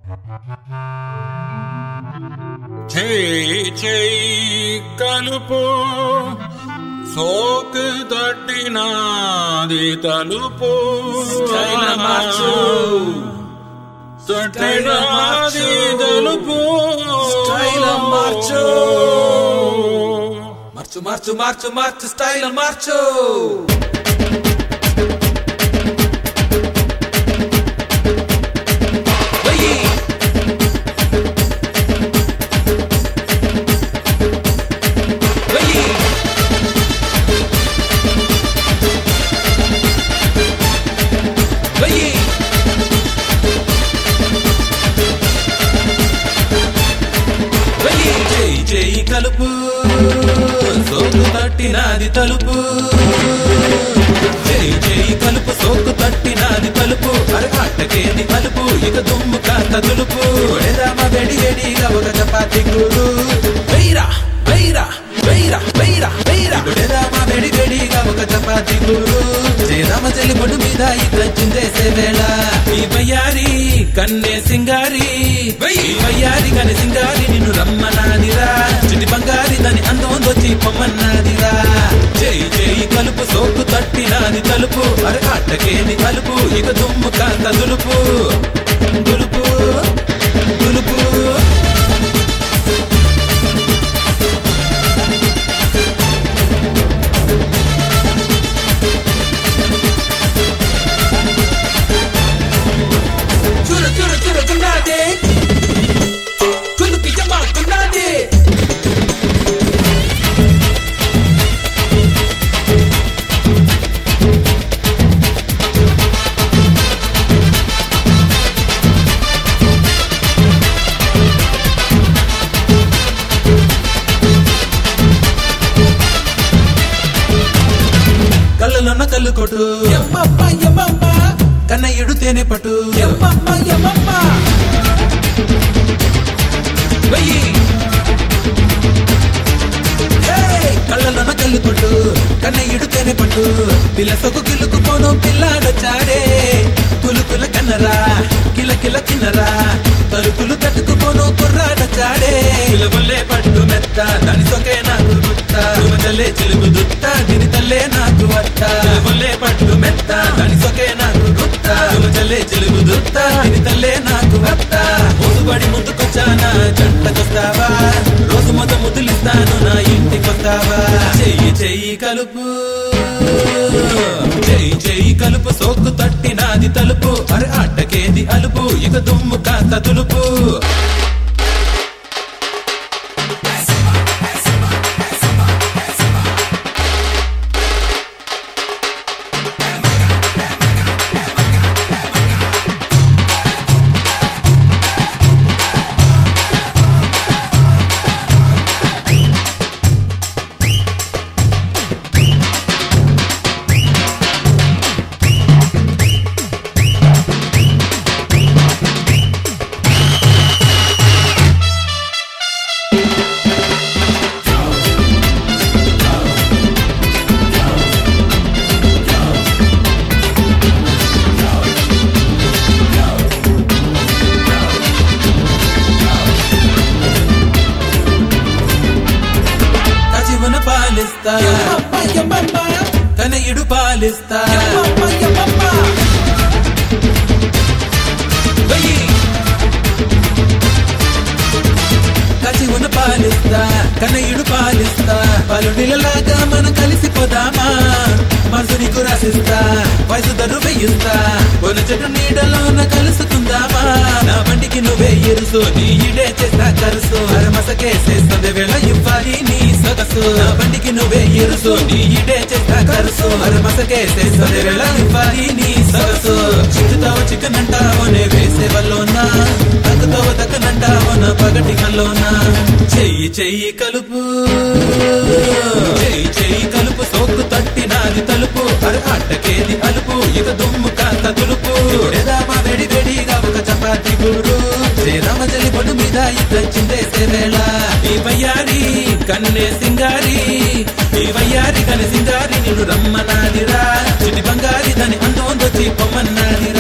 చేయి చేయి కలుపు సోకు తట్టినాది తలుపు స్టైల్ మార్చు. తట్టినాది తలుపు స్టైల్ మార్చు. మార్చు మార్చు మార్చు మార్చు స్టైల్ మార్చు వెయ్యి. వెయ్యి. వెయ్యి. వెయ్యి. చేయి చేయి కలుపు సోకు తట్టినాది తలుపు చేయి చేయి కలుపు సోకు తట్టినాది తలుపు అరకాటకేది కలుపు ఇక దుమ్ము కాస్త తులుపు ఎదామ వెడి వెడిగా ఒక చపాతి కూడు వెయ్యిరా వెయ్యిరా వెయ్యిరా వెయ్యిరా వెయ్యిరా ఎదామ వెడి వెడిగా ఒక చపాతి కూడు చేదామ చెల్లి పొడు మీద ఇద్దరు చిందేసే వేళ ఈ బయ్యారి కన్నే సింగారి ఈ బయ్యారి కన్నే సింగారి నిన్ను రమ్మనాదిరా చిటి బంగారి దాని అందం దొచ్చి పొమ్మన్నాదిరా చేయి చేయి కలుపు సోకు తట్టినాది తలుపు అరకాటకేది కలుపు ఇక దుమ్ము కాంత దులుపు దులుపు దులుపు చూడు చూడు చూడుకున్నాదే కులుకి జమాకున్నాదే కళ్ళలోన కళ్ళు కొట్టు ఎమ్మమ్మ ఎమ్మమ్మ కన్నయ్యుడు తేనె పట్టు ఎమ్మమ్మ ఎమ్మమ్మ వెయ్యి ఏయ్! కళ్ళలోన కళ్ళు కొట్టు కన్నయ్యుడు తేనె పట్టు పిల్ల సొక్కు కిల్లుకు పోను పిల్లాడొచ్చాడే కులుకుల కన్నరా కిల కిల కిన్నరా తలుపులు తట్టుకుపోను కుర్రాడొచ్చాడే పిలవల్లే పట్టు మెత్త దాని సొకే నాకు గుత్త తుమజల్లే చిలుగు దుత్త దీని తల్లే నాకు వత్త పిలవల్లే పట్టు మెత్త దాని సొకే నాకు గుత్త తుమజల్లే చిలుగు దుత్త దీని తల్లే నాకు వత్త ముందుబడి ముందుకొచ్చానా జంటకొస్తావా రోజు మొద ముద్దులిస్తాను నా ఇంటికొస్తావా చెయ్యి చెయ్యి కలుపు చెయ్యి చెయ్యి కలుపు సోకు తట్టినాది తలుపు అరే అడ్డకేది అలుపు ఇక దుమ్ము కాస్త తులుపు కచివన పాలిస్తా కనయుడు పాలిస్తా వెయ్యి. కచివన పాలిస్తా కనయుడు పాలిస్తా పలుడిలలాగా మనం కలిసిపోదామా మనసు నీకు రాసిస్తా వయసు ధరు వెయ్యిస్తా కొన చెట్టు నీడలోన కలుసుకుందామా నా బండికి నువ్వే ఎరుసు నీ ఇడే చేస్తా కరుసు అరమసకేసేస్తుంది వేళ ఇవ్వాలి నీ సొగసు నా బండికి నువ్వే ఎరుసు నీ ఇడే చేస్తా కరుసు అరమసకేసేస్తుంది వేళ ఇవ్వాలి నీ సొగసు చిక్కుతావు చికెన్ అంటావు నే వేసే వల్లోనా తగ్గుతావు దక్కనంటావు నా పగటి కల్లోనా చెయ్యి చెయ్యి కలుపు చెయ్యి చెయ్యి కలుపు సోకు తట్టినాది తలుపు అరే అడ్డకేది అలుపు ఇక దుమ్ము కాస్త తులుపు ఎదామా వెడి వెడిగా ఒక చపాతి గూడు శ్రీరామ జలి పొడు మీద ఇద్దరు చిందేసే వేళ ఈ వయ్యారి కన్నే సింగారి ఈ వయ్యారి కన్నే సింగారి నిన్ను రమ్మనాదిరా చిటి బంగారి దాని అందం దొచ్చి పొమ్మన్నాదిరా